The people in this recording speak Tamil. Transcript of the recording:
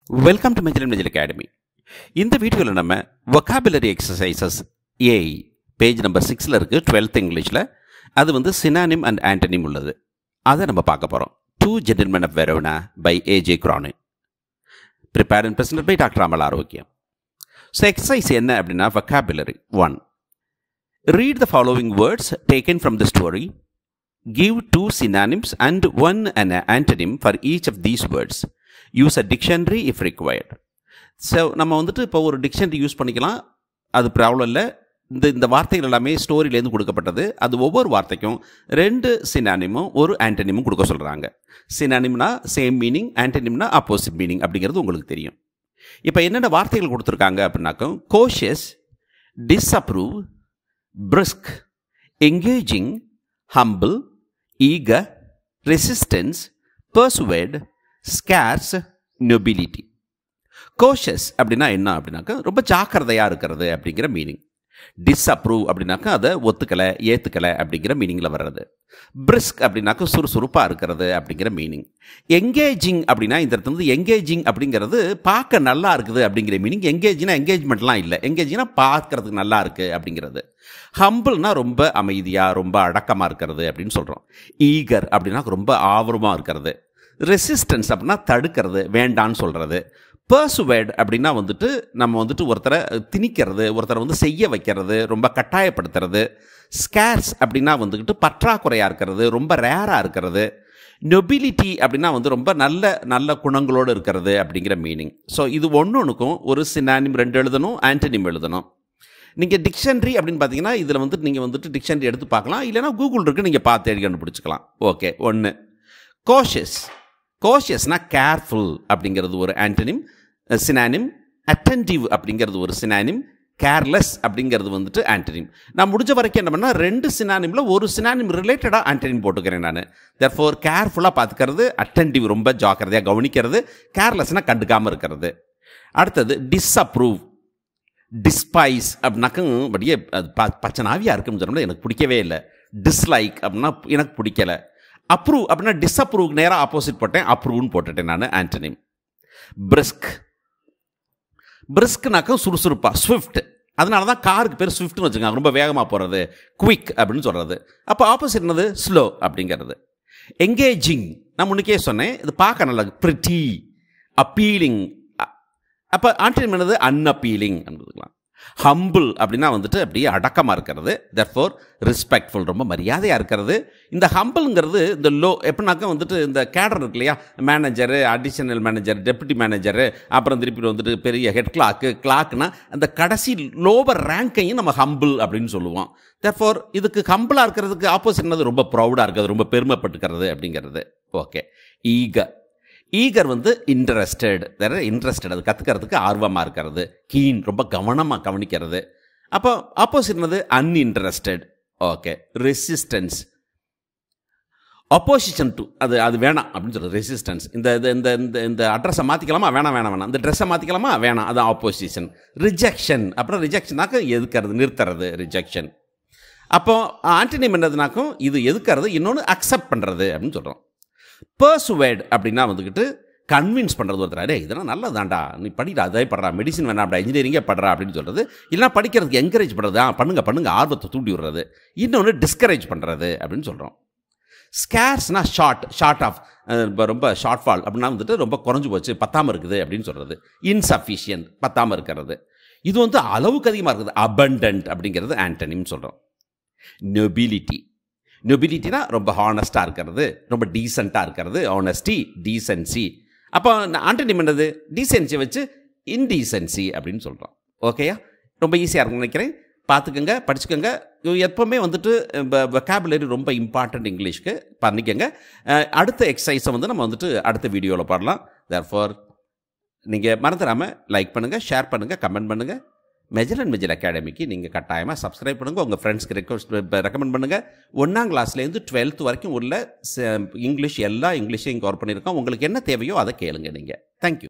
வெல்கம் டு மெஜிலன் மெஜில் அகாடமி இந்த வீடியோவில் நம்ம vocabulary exercises AI page number சிக்ஸில் இருக்குது டுவெல்த் இங்கிலீஷில் அது வந்து சினானிம் அண்ட் ஆண்டனிம் உள்ளது அதை நம்ம பார்க்க போகிறோம் two gentlemen of Verona by AJ கிரானு prepare and present by doctor Amal Arokiam so exercise என்ன அப்படின்னா vocabulary one read the following words taken from the story give two synonyms and one an antonym for each of these words use a dictionary if required so நம்ம வந்துட்டு இப்போ ஒரு டிக்ஷனரி யூஸ் பண்ணிக்கலாம் அது ப்ராப்ளம் இல்லை இந்த இந்த வார்த்தைகள் எல்லாமே ஸ்டோரியிலேருந்து கொடுக்கப்பட்டது அது ஒவ்வொரு வார்த்தைக்கும் ரெண்டு சினானிமும் ஒரு ஆண்டனிமும் கொடுக்க சொல்கிறாங்க சினானிம்னா சேம் மீனிங் ஆண்டனிம்னா ஆப்போசிட் மீனிங் அப்படிங்கிறது உங்களுக்கு தெரியும் இப்போ என்னென்ன வார்த்தைகள் கொடுத்துருக்காங்க அப்படின்னாக்கா cautious disapprove brisk engaging humble eager, resistance, persuade, scarce, nobility. Cautious அப்படின்னா என்ன அப்படின்னாக்கா ரொம்ப ஜாக்கிரதையாக இருக்கிறது அப்படிங்கிற மீனிங் டிஸ்அப்ரூவ் அப்படின்னாக்கா அதை ஒத்துக்கலை ஏற்றுக்கலை அப்படிங்கிற மீனிங்கில் வர்றது பிரிஸ்க் அப்படின்னாக்கா சுறுசுறுப்பாக இருக்கிறது அப்படிங்கிற மீனிங் எங்கேஜிங் அப்படின்னா இந்த இடத்துல வந்து எங்கேஜிங் அப்படிங்கிறது பார்க்க நல்லா இருக்குது அப்படிங்கிற மீனிங் எங்கேஜிங்னா எங்கேஜ்மெண்ட்லாம் இல்லை எங்கேஜிங்னா பார்க்கறதுக்கு நல்லா இருக்குது அப்படிங்கிறது ஹம்பிள்னா ரொம்ப அமைதியாக ரொம்ப அடக்கமாக இருக்கிறது அப்படின்னு சொல்கிறோம் ஈகர் அப்படின்னா ரொம்ப ஆர்வமாக இருக்கிறது ரெசிஸ்டன்ஸ் அப்படின்னா தடுக்கிறது வேண்டான்னு சொல்கிறது பர்சுவேட் அப்படின்னா வந்துட்டு நம்ம வந்துட்டு ஒருத்தரை திணிக்கிறது ஒருத்தரை வந்து செய்ய வைக்கிறது ரொம்ப கட்டாயப்படுத்துறது ஸ்கேர்ஸ் அப்படின்னா வந்துக்கிட்டு பற்றாக்குறையாக இருக்கிறது ரொம்ப ரேராக இருக்கிறது நொபிலிட்டி அப்படின்னா வந்து ரொம்ப நல்ல நல்ல குணங்களோடு இருக்கிறது அப்படிங்கிற மீனிங் ஸோ இது ஒன்று ஒன்றுக்கும் ஒரு சினானிம் ரெண்டு எழுதணும் ஆன்டனிம் எழுதணும் நீங்கள் டிக்ஷனரி அப்படின்னு பார்த்தீங்கன்னா இதில் வந்துட்டு நீங்கள் வந்துட்டு டிக்ஷனரி எடுத்து பார்க்கலாம் இல்லைனா கூகுள் இருக்குது நீங்கள் பார்த்து எழுதி கண்டுபிடிச்சிக்கலாம் ஓகே ஒன்று கோஷியஸ் கோஷியஸ்னா கேர்ஃபுல் அப்படிங்கிறது ஒரு ஆன்டனிம் சினானிம் அட்டன்டிவ் அப்படிங்கிறது ஒரு சினானிம் கேர்லெஸ் அப்படிங்கிறது வந்துட்டு ஆன்டனிம் நான் முடிஞ்ச வரைக்கும் என்ன பண்ணால் ரெண்டு சினானிமில் ஒரு சினானிம் ரிலேட்டடாக ஆன்டனிம் போட்டுக்கிறேன் நான் தர்ஃபோர் கேர்ஃபுல்லாக பார்த்துக்கிறது அட்டன்டிவ் ரொம்ப ஜாக்கிரதையாக கவனிக்கிறது கேர்லெஸ்னால் கண்டுக்காமல் இருக்கிறது அடுத்தது டிஸ்அப்ரூவ் டிஸ்பைஸ் அப்படின்னாக்கும் அப்படியே அது ப பச்சை நாவியாக இருக்குன்னு சொன்னோம்னா எனக்கு பிடிக்கவே இல்லை டிஸ்லைக் அப்படின்னா எனக்கு பிடிக்கல அப்ரூவ் அப்படின்னா டிஸ்அப்ரூவ் நேராக ஆப்போசிட் போட்டேன் அப்ரூவ்னு போட்டுட்டேன் நான் ஆண்டனிம் பிரிஸ்க் பிரிஸ்க்னாக்கா சுறுசுறுப்பா ஸ்விஃப்ட் அதனால தான் காருக்கு பேர் ஸ்விஃப்ட்னு வச்சுக்கோங்க ரொம்ப வேகமாக போகிறது குவிக் அப்படின்னு சொல்கிறது அப்போ ஆப்போசிட் என்னது ஸ்லோ அப்படிங்கிறது எங்கேஜிங் நான் முன்னுக்கே சொன்னேன் இது பார்க்க நல்லா ப்ரிட்டி அப்பீலிங் அப்போ ஆன்டினம் என்னது அன்அப்பீலிங் அப்படிலாம் ஹம்பிள் அப்படின்னா வந்துட்டு அப்படியே அடக்கமாக இருக்கிறது தர்ஃபோர் ரெஸ்பெக்ட்ஃபுல் ரொம்ப மரியாதையாக இருக்கிறது இந்த ஹம்பிள்ங்கிறது இந்த லோ எப்படின்னாக்கா வந்துட்டு இந்த கேடர் இருக்கு இல்லையா manager additional manager deputy manager அப்புறம் திருப்பி வந்துட்டு பெரிய ஹெட் கிளாக்கு கிளாக்னா அந்த கடைசி லோவர் ரேங்கையும் நம்ம ஹம்பிள் அப்படின்னு சொல்லுவோம் தர்ஃபோர் இதுக்கு ஹம்பிளாக இருக்கிறதுக்கு ஆப்போசிட் என்னது ரொம்ப ப்ரௌடாக இருக்கிறது ரொம்ப பெருமைப்பட்டுக்கிறது அப்படிங்கிறது ஓகே ஈக ஈகர் வந்து இன்ட்ரெஸ்டட் வேற இன்ட்ரெஸ்டட் அது கற்றுக்கிறதுக்கு ஆர்வமாக இருக்கிறது கீன் ரொம்ப கவனமாக கவனிக்கிறது அப்போ ஆப்போசிட் என்னது uninterested okay resistance opposition to அது அது வேணாம் அப்படின்னு சொல்கிறது ரெசிஸ்டன்ஸ் இந்த இந்த இந்த இந்த இந்த அட்ரஸை மாற்றிக்கலாமா வேணாம் வேணாம் வேணாம் இந்த ட்ரெஸ்ஸை மாற்றிக்கலாமா வேணாம் அது ஆப்போசிஷன் ரிஜெக்ஷன் அப்புறம் ரிஜெக்ஷனாக்க எதுக்கிறது நிறுத்துறது ரிஜெக்ஷன் அப்போ ஆன்டினிம் என்னதுனாக்கும் இது எதுக்கிறது இன்னொன்று அக்செப்ட் பண்ணுறது அப்படின்னு சொல்கிறோம் பர்சுவேட் அப்படின்னா வந்துக்கிட்டு கன்வின்ஸ் பண்ணுறது ஒருத்தர் டே இதெல்லாம் நல்லதாண்டா நீ படிடா அதே படுறா மெடிசின் வேணாம்டா இன்ஜினியரிங்கே படுறா அப்படின்னு சொல்கிறது இல்லைனா படிக்கிறதுக்கு என்கரேஜ் பண்ணுறது ஆ பண்ணுங்க பண்ணுங்க ஆர்வத்தை தூண்டி விடுறது இன்னொன்று டிஸ்கரேஜ் பண்ணுறது அப்படின்னு சொல்கிறோம் ஸ்கேர்ஸ்னா ஷார்ட் ஷார்ட் ஆஃப் ரொம்ப ஷார்ட் ஃபால் அப்படின்னா வந்துட்டு ரொம்ப குறைஞ்சி போச்சு பத்தாமல் இருக்குது அப்படின்னு சொல்கிறது இன்சஃபிஷியன்ட் பத்தாமல் இருக்கிறது இது வந்து அளவுக்கு அதிகமாக இருக்குது அபண்டன்ட் அப்படிங்கிறது ஆண்டனின்னு சொல்கிறோம் நொபிலிட்டி நொபிலிட்டினா ரொம்ப ஹானஸ்ட்டாக இருக்கிறது ரொம்ப டீசெண்டாக இருக்கிறது ஆனஸ்டி டீசென்சி அப்போ ஆண்டனிம் என்னது டீசென்சி வச்சு இன்டீசென்சி அப்படின்னு சொல்கிறோம் ஓகேயா ரொம்ப ஈஸியாக இருக்கும்னு நினைக்கிறேன் பார்த்துக்கோங்க படிச்சுக்கோங்க எப்போவுமே வந்துட்டு வெக்காபுலரி ரொம்ப இம்பார்ட்டண்ட் இங்கிலீஷ்க்கு பண்ணிக்கோங்க அடுத்த எக்ஸசைஸை வந்து நம்ம வந்துட்டு அடுத்த வீடியோவில் பாடலாம் தேர்ஃபார் நீங்கள் மறந்துடாமல் லைக் பண்ணுங்கள் ஷேர் பண்ணுங்கள் கமெண்ட் பண்ணுங்கள் மெஜல் அண்ட் மெஜல் அகாடமிக்கு நீங்கள் கட்டாயமாக சப்ஸ்கிரைப் பண்ணுங்கள் உங்கள் ஃப்ரெண்ட்ஸ்க்கு ரெக்வஸ்ட் ரெக்கமெண்ட் பண்ணுங்கள் ஒன்றாம் கிளாஸ்லேருந்து டுவெல்த் வரைக்கும் உள்ள இங்கிலீஷ் எல்லா இங்கிலீஷையும் கவர் பண்ணியிருக்கோம் உங்களுக்கு என்ன தேவையோ அதை கேளுங்க நீங்கள் தேங்க்யூ